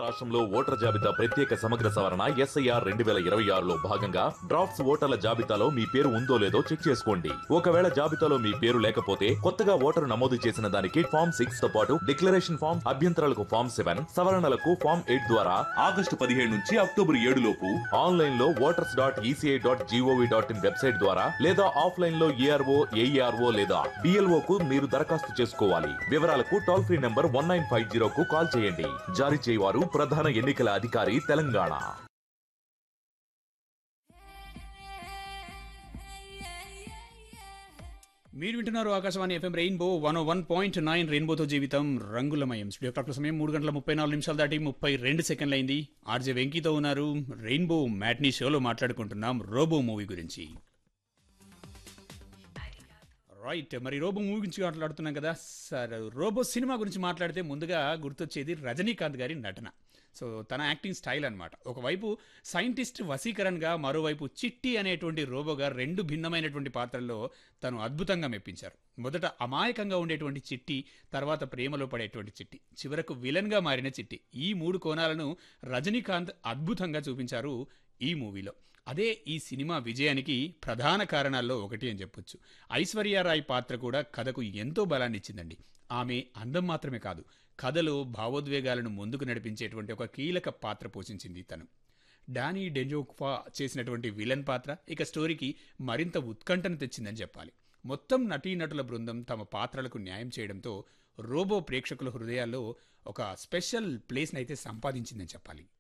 రాష్ట్రంలో ఓటర్ జాబితా ప్రత్యేక సమగ్ర సవరణ ఎస్ఐఆర్ రెండు వేల ఇరవై ఆరులో భాగంగా డ్రాఫ్ట్స్ ఓటర్ల జాబితాలో మీ పేరు ఉందో లేదో చెక్ చేసుకోండి ఒకవేళ జాబితాలో మీ పేరు లేకపోతే కొత్తగా ఓటరు నమోదు చేసిన దానికి ఫామ్ సిక్స్ తో పాటు డిక్లరేషన్ ఫామ్ అభ్యంతరాలకు ఫామ్ సెవెన్ సవరణలకు ఫామ్ ఎయిట్ ద్వారా ఆగస్టు పదిహేడు నుంచి అక్టోబర్ ఏడు లోపు ఆన్లైన్ లో voters dot ECI dot G O V dot in website ద్వారా లేదా ఆఫ్లైన్ లో ఏఆర్ఓ ఏఈఆర్ఓ లేదా బిఎల్ఓ కు మీరు దరఖాస్తు చేసుకోవాలి వివరాలకు toll free number one nine five zero కు కాల్ చేయండి జారీ చేయవారు ప్రధాన ఎన్నికల అధికారి తెలంగాణ మీరు వింటున్నారు Akashvani FM Rainbow one one point nine రెయిన్బోతో జీవితం రంగులమయం స్టూడియో క్లాక్ సమయం మూడు గంటల ముప్పై నాలుగు నిమిషాలు దాటి ముప్పై రెండు సెకండ్లు అయింది ఆర్జే వెంకీతో ఉన్నారు రెయిన్బో మ్యాట్నీ షోలో మాట్లాడుకుంటున్నాం రోబో మూవీ గురించి రైట్ మరి రోబో మూవీ గురించి మాట్లాడుతున్నాం కదా సార్ రోబో సినిమా గురించి మాట్లాడితే ముందుగా గుర్తొచ్చేది రజనీకాంత్ గారి నటన సో తన యాక్టింగ్ స్టైల్ అనమాట ఒకవైపు సైంటిస్ట్ వసీకరణ్గా మరోవైపు చిట్టి అనేటువంటి రోబోగా రెండు భిన్నమైనటువంటి పాత్రల్లో తను అద్భుతంగా మెప్పించారు మొదట అమాయకంగా ఉండేటువంటి చిట్టి తర్వాత ప్రేమలో పడేటువంటి చిట్టి చివరకు విలన్గా మారిన చిట్టి ఈ మూడు కోణాలను రజనీకాంత్ అద్భుతంగా చూపించారు ఈ మూవీలో అదే ఈ సినిమా విజయానికి ప్రధాన కారణాల్లో ఒకటి అని చెప్పొచ్చు ఐశ్వర్యారాయ్ పాత్ర కూడా కథకు ఎంతో బలాన్ని ఇచ్చిందండి ఆమె అందం మాత్రమే కాదు కథలో భావోద్వేగాలను ముందుకు నడిపించేటువంటి ఒక కీలక పాత్ర పోషించింది తను డానీ డెంజోక్ఫా చేసినటువంటి విలన్ పాత్ర ఇక స్టోరీకి మరింత ఉత్కంఠను తెచ్చిందని చెప్పాలి మొత్తం నటీనటుల బృందం తమ పాత్రలకు న్యాయం చేయడంతో రోబో ప్రేక్షకుల హృదయాల్లో ఒక స్పెషల్ ప్లేస్ని అయితే సంపాదించిందని చెప్పాలి